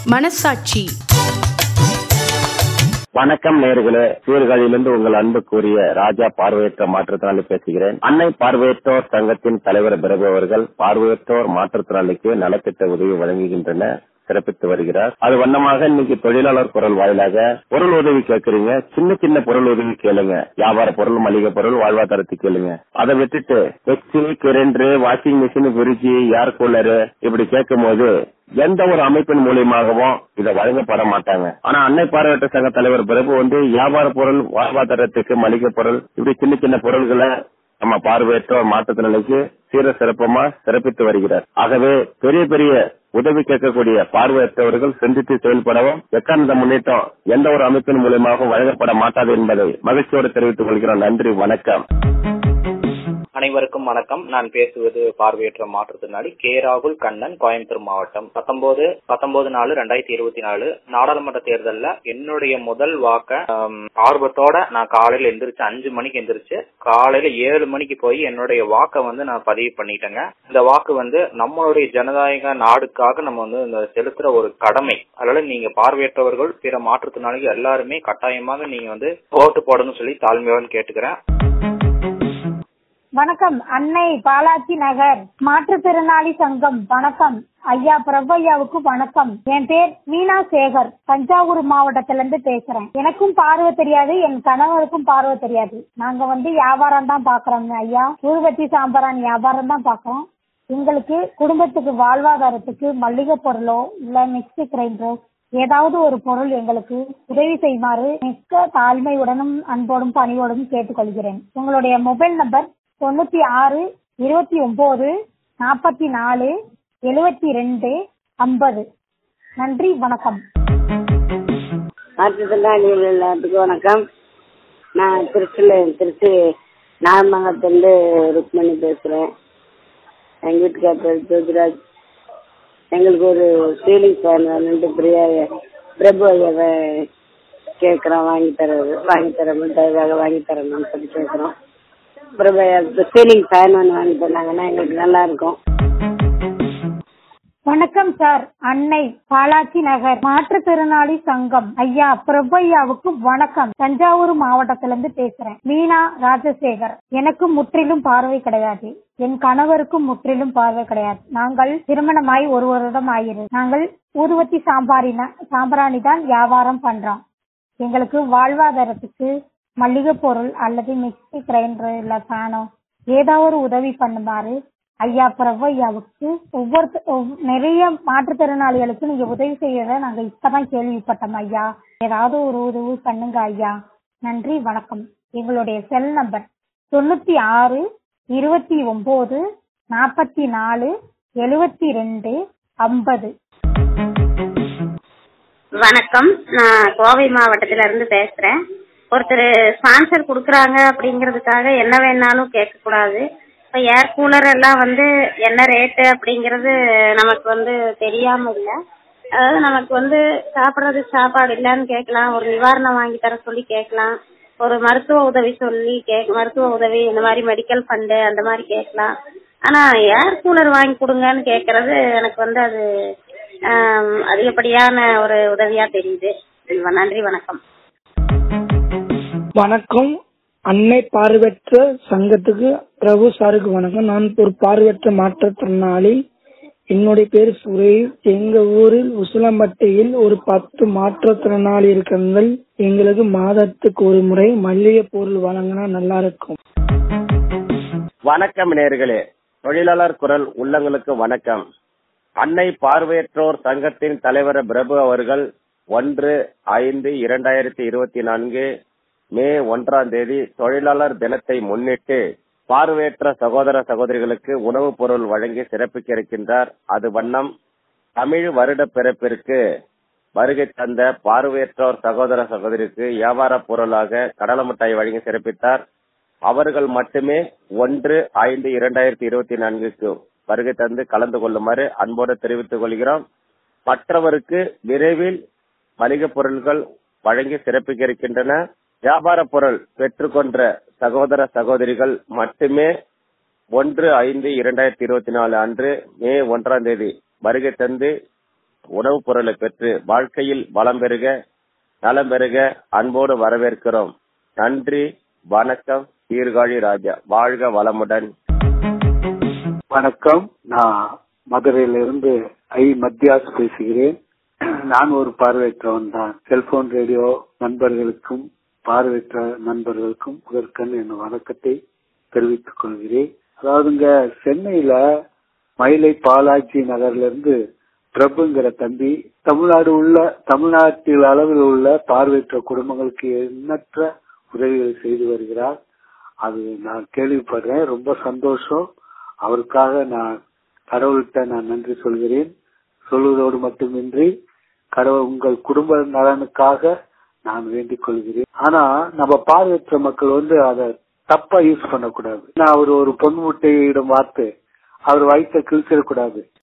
மனசாட்சி வணக்கம் நேர்களே சீர்காழியிலிருந்து உங்கள் அன்புக்குரிய ராஜா பார்வையற்ற மாற்றுத்திறனாளி பேசுகிறேன் அன்னை பார்வையற்றோர் சங்கத்தின் தலைவர் பிரபு அவர்கள் பார்வையற்றோர் மாற்றுத்திறனாளிக்கு நலத்திட்ட உதவி வழங்குகின்றன சிறப்பித்து வருகிறார் அது வண்ணமாக இன்னைக்கு தொழிலாளர் குரல் வாயிலாக பொருள் உதவி கேட்கறீங்க சின்ன சின்ன பொருள் உதவி கேளுங்க வியாபார பொருள் மளிகை பொருள் வாழ்வாதாரத்துக்கு கேளுங்க அதை விட்டுட்டு mixie grinder washing machine fridge air cooler இப்படி கேட்கும் போது எந்த ஒரு அமைப்பின் மூலியமாகவும் இதை வழங்கப்பட மாட்டாங்க ஆனா அன்னை பார்வையற்ற சங்க தலைவர் பிரபு வந்து வியாபார பொருள் வாழ்வாதாரத்துக்கு மளிகை பொருள் இப்படி சின்ன சின்ன பொருள்களை நம்ம பார்வையற்றோர் மாற்றுத்திறனுக்கு சீர சிறப்பமா சிறப்பித்து வருகிறார் ஆகவே பெரிய பெரிய உதவி கேட்கக்கூடிய பார்வையற்றவர்கள் சிந்தித்து செயல்படவும் எக்காரணத்த முன்னேற்றம் எந்த ஒரு அமைப்பின் மூலியமாகவும் வழங்கப்பட மாட்டாது என்பதை மகிழ்ச்சியோடு தெரிவித்துக் கொள்கிறோம் நன்றி வணக்கம் அனைவருக்கும் வணக்கம் நான் பேசுவது பார்வையற்ற மாற்றுத்திறனாளி கே ராகுல் கண்ணன் கோயம்புத்தூர் மாவட்டம் பத்தொன்பது பத்தொன்பது நாலு ரெண்டாயிரத்தி இருபத்தி நாலு நாடாளுமன்ற தேர்தல்ல என்னுடைய முதல் வாக்க ஆம், ஆர்வத்தோட நான் காலையில எந்திரிச்சு அஞ்சு மணிக்கு எந்திரிச்சு காலையில ஏழு மணிக்கு போய் என்னுடைய வாக்கை வந்து நான் பதிவு பண்ணிட்டேங்க இந்த வாக்கு வந்து நம்மளுடைய ஜனநாயக நாடுக்காக நம்ம வந்து இந்த செலுத்துற ஒரு கடமை அதனால நீங்க பார்வையற்றவர்கள் பிற மாற்றுத்திறனாளிகள் எல்லாருமே கட்டாயமாக நீங்க வந்து ஓட்டு போடணும்னு சொல்லி தாழ்மையோடு கேட்டுக்கிறேன் வணக்கம் அன்னை பாலாஜி நகர் மாற்றுத்திறனாளி சங்கம் வணக்கம் ஐயா பிரபு ஐயாவுக்கு வணக்கம் என் பேர் மீனா சேகர் தஞ்சாவூர் மாவட்டத்துல இருந்து பேசுறேன் எனக்கும் பார்வை தெரியாது என் கணவருக்கும் பார்வை தெரியாது நாங்க வந்து வியாபாரம் தான் பாக்குறோங்க ஐயா ஊர்வத்தி சாம்பிரான் வியாபாரம் தான் பாக்குறோம் எங்களுக்கு குடும்பத்துக்கு வாழ்வாதாரத்துக்கு மளிகை பொருளோ இல்ல மிக்சி கிரைண்டரோ ஏதாவது ஒரு பொருள் எங்களுக்கு உதவி செய்யுமாறு மிக்க தாழ்மையுடனும் அன்போடும் பணியோடும் கேட்டுக்கொள்கிறேன் உங்களுடைய மொபைல் நம்பர் தொண்ணூத்தி ஆறு இருபத்தி ஒன்பது நாற்பத்தி நாலு எழுவத்தி ரெண்டு ஐம்பது நன்றி வணக்கம் மாற்றுத்திறனாளிகள் எல்லாத்துக்கும் வணக்கம் நான் திருச்சியில் திருச்சி நாகமங்கலத்துலேருந்து ருக்மணி பேசுகிறேன் எங்கள் வீட்டுக்கார் பேர் ஜோதிராஜ் எங்களுக்கு ஒரு சீலிங் ஃபேன் வேணுன்ட்டு பிரியா பிரபு ஐயாவை கேட்குறோம் வாங்கி தரது வாங்கி தரணும் தயவாக வாங்கி தரணும்னு சொல்லி கேட்குறோம் பிரபு ஐயா சீலிங் ஃபேன் ஒன்று வாங்கி தந்தாங்கன்னா எங்களுக்கு நல்லா இருக்கும் வணக்கம் சார் அன்னை பாலாஜி நகர் மாற்றுத்திறனாளி சங்கம் ஐயா பிரபையாவுக்கு வணக்கம் தஞ்சாவூர் மாவட்டத்திலிருந்து பேசுறேன் மீனா ராஜசேகர் எனக்கு முற்றிலும் பார்வை கிடையாது என் கணவருக்கும் முற்றிலும் பார்வை கிடையாது நாங்கள் திருமணமாய் ஒரு வருடம் ஆகிறது நாங்கள் ஊதுவத்தி சாம்பாரின சாம்பிராணி தான் வியாபாரம் பண்றோம் எங்களுக்கு வாழ்வாதாரத்துக்கு மளிகை பொருள் அல்லது மிக்சி கிரைண்டர் இல்ல ஃபேனோ ஏதாவது ஒரு உதவி பண்ணுமாறு ஐயா பிரபு ஐயாவுக்கு ஒவ்வொரு நிறைய மாற்றுத்திறனாளிகளுக்கு நீங்க உதவி செய்யறத நாங்க இப்பதான் கேள்விப்பட்டோம் ஐயா ஏதாவது ஒரு உதவி பண்ணுங்க ஐயா நன்றி வணக்கம் எங்களுடைய செல் நம்பர் தொண்ணூத்தி ஆறு இருபத்தி ஒன்பது நாற்பத்தி நாலு எழுவத்தி ரெண்டு ஐம்பது வணக்கம் நான் கோவை மாவட்டத்துல இருந்து பேசுறேன் ஒருத்தர் ஸ்பான்சர் குடுக்கறாங்க அப்படிங்கறதுக்காக என்ன வேணாலும் கேட்க கூடாது இப்ப ஏர் கூலர் எல்லாம் வந்து என்ன ரேட்டு அப்படிங்கறது நமக்கு வந்து தெரியாம இல்ல அதாவது நமக்கு வந்து சாப்பிடறதுக்கு சாப்பாடு இல்லன்னு கேட்கலாம் ஒரு நிவாரணம் வாங்கி தர சொல்லி கேட்கலாம் ஒரு மருத்துவ உதவி சொல்லி கே மருத்துவ உதவி இந்த மாதிரி மெடிக்கல் ஃபண்டு அந்த மாதிரி கேட்கலாம் ஆனா ஏர் கூலர் வாங்கி கொடுங்கன்னு கேக்குறது எனக்கு வந்து அது ஆம், அதிகப்படியான ஒரு உதவியா தெரியுது நன்றி வணக்கம் வணக்கம் அன்னை பார்வையற்ற சங்கத்துக்கு பிரபு சாருக்கு வணக்கம் நான் ஒரு பார்வையற்ற மாற்றுத்திறனாளி என்னுடைய பேர் சுரேஷ் எங்க ஊரில் உசிலம்பட்டையில் ஒரு பத்து மாற்றுத்திறனாளி இருக்கிறார்கள் எங்களுக்கு மாதத்துக்கு ஒரு முறை மல்லிகை பொருள் வழங்கினா நல்லா இருக்கும் வணக்கம் நேர்களே தொழிலாளர் குரல் உள்ளங்களுக்கு வணக்கம் அன்னை பார்வையற்றோர் சங்கத்தின் தலைவர் பிரபு அவர்கள் ஒன்று ஐந்து இரண்டாயிரத்தி இருபத்தி நான்கு மே ஒன்றாம் தேதி தொழிலாளர் தினத்தை முன்னிட்டு பார்வையற்ற சகோதர சகோதரிகளுக்கு உணவுப் பொருள் வழங்கி சிறப்பிக்க இருக்கின்றார் அது வண்ணம் தமிழ் வருட பிறப்பிற்கு வருகை தந்த பார்வையற்றோர் சகோதர சகோதரிக்கு வியாபார பொருளாக கடலை மிட்டாய் வழங்கி சிறப்பித்தார் அவர்கள் மட்டுமே ஒன்று ஐந்து இரண்டாயிரத்தி இருபத்தி நான்குக்கு வருகை தந்து கலந்து கொள்ளுமாறு அன்போடு தெரிவித்துக் கொள்கிறோம் மற்றவருக்கு விரைவில் மளிகை பொருட்கள் வழங்கி சிறப்பிக்க இருக்கின்றன வியாபார பொருள் பெற்றுக்கொண்ட சகோதர சகோதரிகள் மட்டுமே ஒன்று ஐந்து இரண்டாயிரத்தி இருபத்தி நாலு அன்று மே ஒன்றாம் தேதி வருகை தந்து உணவுப் பொருளை பெற்று வாழ்க்கையில் வளம் பெறுக நலம் பெறுக அன்போடு வரவேற்கிறோம் நன்றி வணக்கம் சீர்காழி ராஜா வாழ்க வளமுடன் வணக்கம் நான் மதுரையிலிருந்து ஐ மத்தியாஸ் பேசுகிறேன் நான் ஒரு பார்வையற்றவன் தான் செல்போன் ரேடியோ நண்பர்களுக்கும் பார்வையற்ற நண்பர்களுக்கும் முதற்கண் என் வணக்கத்தை தெரிவித்துக் கொள்கிறேன் அதாவதுங்க சென்னையில மயிலை பாலாஜி நகர்ல இருந்து பிரபுங்கிற தம்பி தமிழ்நாடு உள்ள தமிழ்நாட்டில் அளவில் உள்ள பார்வையற்ற குடும்பங்களுக்கு எண்ணற்ற உதவிகளை செய்து வருகிறார் அது நான் கேள்விப்படுறேன் ரொம்ப சந்தோஷம் அவருக்காக நான் கடவுள்கிட்ட நான் நன்றி சொல்கிறேன் சொல்வதோடு மட்டுமின்றி கடவுள் உங்கள் குடும்ப நலனுக்காக நான் வேண்டிக் கொள்கிறேன் ஆனா நம்ம பார்வையற்ற மக்கள் வந்து அதை தப்பா யூஸ் பண்ணக்கூடாது நான் அவர் ஒரு பொன் முட்டையிடம் வார்த்தை அவர் வயிற்ற கிழிச்சிடக்கூடாது